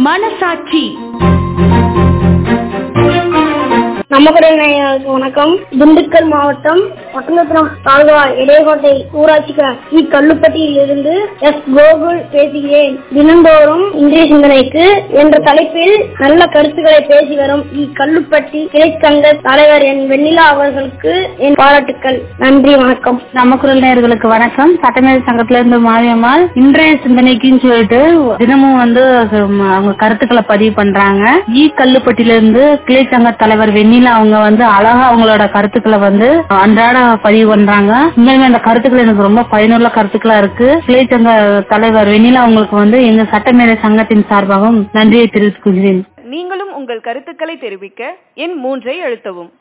மனசாட்சி நமக்குடைய நேயர்களுக்கு வணக்கம் திண்டுக்கல் மாவட்டம் ஒட்டந்தபுரம் தாலுகா இடையகோட்டை ஊராட்சிக்கு இக்கல்லுப்பட்டியில் இருந்து எஸ் கோகுல் பேசுகிறேன் தினந்தோறும் இன்றைய சிந்தனைக்கு என்ற தலைப்பில் நல்ல கருத்துக்களை பேசி வரும் இக்கல்லுப்பட்டி கிளைச்சங்க தலைவர் என் வெண்ணிலா அவர்களுக்கு என் பாராட்டுக்கள் நன்றி வணக்கம் நமக்குரல் நேயர்களுக்கு வணக்கம் சட்டமேதை சங்கத்துல இருந்து மாரியம்மாள் இன்றைய சிந்தனைக்குன்னு சொல்லிட்டு தினமும் வந்து ஹம், அவங்க கருத்துக்களை பதிவு பண்றாங்க ஈ கல்லுப்பட்டில இருந்து கிளை சங்க தலைவர் வெண்ணிலா அவங்க வந்து அழகா அவங்களோட கருத்துக்களை வந்து அன்றாட பதிவு பண்றாங்க உண்மையுமே அந்த கருத்துக்கள் எனக்கு ரொம்ப பயனுள்ள கருத்துக்களா இருக்கு கிளை சங்க தலைவர் வெண்ணிலா அவங்களுக்கு வந்து எங்க சட்டமேதை சங்கத்தின் சார்பாகவும் நன்றியை தெரிவித்துக் கொள்கிறேன் நீங்களும் உங்கள் கருத்துக்களை தெரிவிக்க எண் மூன்றை அழுத்தவும்